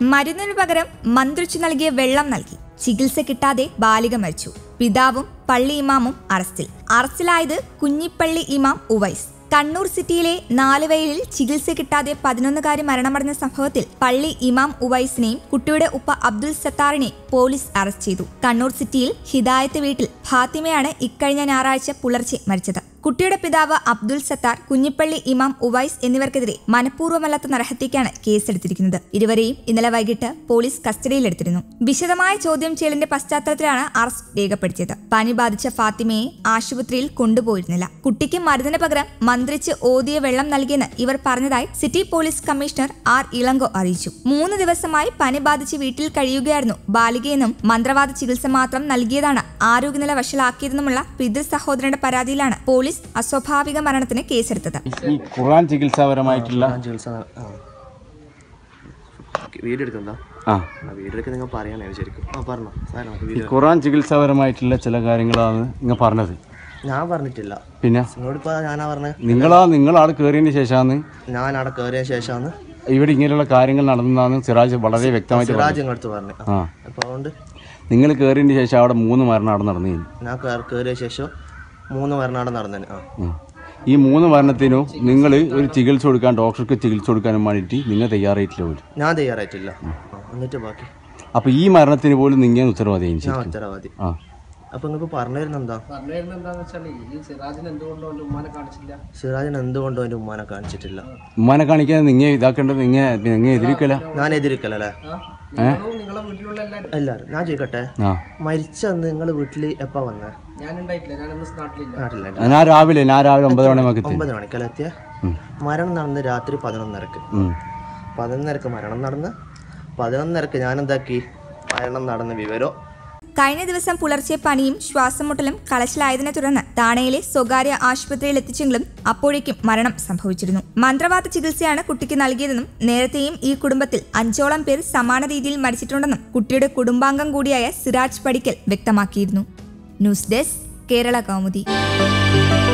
മരുന്നിനു പകരം മന്ത്രിച്ചു നൽകിയ വെള്ളം നൽകി ചികിത്സ കിട്ടാതെ ബാലിക മരിച്ചു പിതാവും പള്ളി ഇമാമും അറസ്റ്റിൽ അറസ്റ്റിലായത് കുഞ്ഞിപ്പള്ളി ഇമാം ഉവൈസ് കണ്ണൂർ സിറ്റിയിലെ നാലുവയലിൽ ചികിത്സ കിട്ടാതെ പതിനൊന്നുകാരി മരണമടഞ്ഞ സംഭവത്തിൽ പള്ളി ഇമാം ഉവൈസിനെയും കുട്ടിയുടെ ഉപ്പ അബ്ദുൽ സത്താറിനെയും പോലീസ് അറസ്റ്റ് ചെയ്തു കണ്ണൂർ സിറ്റിയിൽ ഹിദായത്ത് വീട്ടിൽ ഫാത്തിമയാണ് ഇക്കഴിഞ്ഞ ഞായറാഴ്ച പുലർച്ചെ മരിച്ചത് കുട്ടിയുടെ പിതാവ് അബ്ദുൽ സത്താർ കുഞ്ഞിപ്പള്ളി ഇമാം ഉവൈസ് എന്നിവർക്കെതിരെ മനഃപൂർവ്വമല്ലാത്ത നരഹത്യക്കാണ് കേസെടുത്തിരിക്കുന്നത് ഇരുവരെയും ഇന്നലെ വൈകിട്ട് പോലീസ് കസ്റ്റഡിയിലെടുത്തിരുന്നു വിശദമായ ചോദ്യം ചെയ്യലിന്റെ പശ്ചാത്തലത്തിലാണ് അറസ്റ്റ് രേഖപ്പെടുത്തിയത് പനി ബാധിച്ച ഫാത്തിമയെ ആശുപത്രിയിൽ കൊണ്ടുപോയിരുന്നില്ല കുട്ടിക്ക് മരുന്നിന് പകരം മന്ത്രിച്ച് ഓതിയ വെള്ളം നൽകിയെന്ന് ഇവർ പറഞ്ഞതായി city police commissioner R Ilango അറിയിച്ചു മൂന്ന് ദിവസമായി പനി ബാധിച്ച് വീട്ടിൽ കഴിയുകയായിരുന്നു ബാലികയെന്നും മന്ത്രവാദ ചികിത്സ മാത്രം നൽകിയതാണ് ആരോഗ്യനില വഷളാക്കിയതെന്നുമുള്ള പിതൃ സഹോദരന്റെ പരാതിയിലാണ് പോലീസ് അസ്വാഭാവിക മരണത്തിന് കേസെടുത്തത് ഈ ഖുർആൻ ചികിത്സാപരമായിട്ടുള്ള ചികിത്സ ആ വീഡിയോ എടുക്കണ്ട ആ ആ വീഡിയോ എടുക്കാൻ നിങ്ങൾ പറയാനേ ശരിക്കും ആ പറഞ്ഞോ സാർ നമുക്ക് ഈ വീഡിയോ ഖുർആൻ ചികിത്സാപരമായിട്ടുള്ള ചില കാര്യങ്ങളാണ് നിങ്ങൾ പറഞ്ഞത് ഞാൻ പറഞ്ഞിട്ടില്ല പിന്നെ നിങ്ങളോടിപ്പോൾ ഞാനാ പറഞ്ഞത് നിങ്ങളാ നിങ്ങളാൾ കയറിയതിന് ശേഷമാണ് ഞാൻ അവിടെ കയറിയ ശേഷമാണ് ഇവിടെ ഇങ്ങനെയുള്ള കാര്യങ്ങൾ നടന്നതാണ് സിറാജ് വളരെ വ്യക്തമായിട്ട് പറഞ്ഞത് സിറാജ് ഇങ്ങടുത്ത് പറഞ്ഞു ആ അപ്പോൾ അതുകൊണ്ട് നിങ്ങൾ കയറിയതിന് ശേഷം അവിടെ മൂന്ന് മരണം അവിടെ നടന്നു കഴിഞ്ഞു ഞാൻ കയറി- കയറിയ ശേഷം മൂന്ന് മരണാടെ നടന്നതിന് ആ ഉം. ഈ മൂന്ന് മരണത്തിനും നിങ്ങൾ ഒരു ചികിത്സ കൊടുക്കാൻ ഡോക്ടർക്ക് ചികിത്സ കൊടുക്കാനും വേണ്ടിയിട്ട് നിങ്ങൾ തയ്യാറായിട്ടില്ല പോലും ഞാൻ തയ്യാറായിട്ടില്ല ആ, എന്നിട്ട് ബാക്കി അപ്പോൾ ഈ മരണത്തിന് പോലും നിങ്ങൾ ഉത്തരവാദിയും ഞാൻ ചെയ്യും ഉത്തരവാദി ആ അപ്പൊ നിങ്ങൾക്ക് പറഞ്ഞു തരുന്ന എന്താ സിറാജിന് എന്തുകൊണ്ടും എൻ്റെ ഉമ്മാനെ കാണിച്ചിട്ടില്ല ഉമ്മാനെ കാണിക്കാൻ നിങ്ങൾ ഇതാക്കേണ്ടത് നിങ്ങൾ നിങ്ങൾ എതിരിക്കല ഞാൻ എതിരിക്കലല്ലേ ഏ എല്ലാരും ഞാൻ ചോദിക്കട്ടെ ആ മരിച്ച അന്ന് നിങ്ങൾ വീട്ടിൽ എപ്പാ വന്നേ നാട്ടിലില്ല ഞാൻ രാവിലെ ഞാൻ രാവിലെ ഒമ്പത് മണി എത്തി ഒമ്പത് മണിക്കല്ല എത്തിയ മരണം നടന്ന് രാത്രി പതിനൊന്നരക്ക് ഉം. പതിനൊന്നരക്ക് മരണം നടന്ന് പതിനൊന്നരക്ക് ഞാൻ എന്താക്കി മരണം നടന്ന വിവരം കഴിഞ്ഞ ദിവസം പുലർച്ചെ പനിയും ശ്വാസമുട്ടലും കളച്ചിലായതിനെ തുടർന്ന് താണയിലെ സ്വകാര്യ ആശുപത്രിയിൽ എത്തിച്ചെങ്കിലും അപ്പോഴേക്കും മരണം സംഭവിച്ചിരുന്നു മന്ത്രവാദ ചികിത്സയാണ് കുട്ടിക്ക് നൽകിയതെന്നും നേരത്തെയും ഈ കുടുംബത്തിൽ അഞ്ചോളം പേർ സമാന രീതിയിൽ മരിച്ചിട്ടുണ്ടെന്നും കുട്ടിയുടെ കുടുംബാംഗം കൂടിയായ സിറാജ് പടിക്കൽ വ്യക്തമാക്കിയിരുന്നു ന്യൂസ് ഡെസ്ക് കേരള കൗമുദി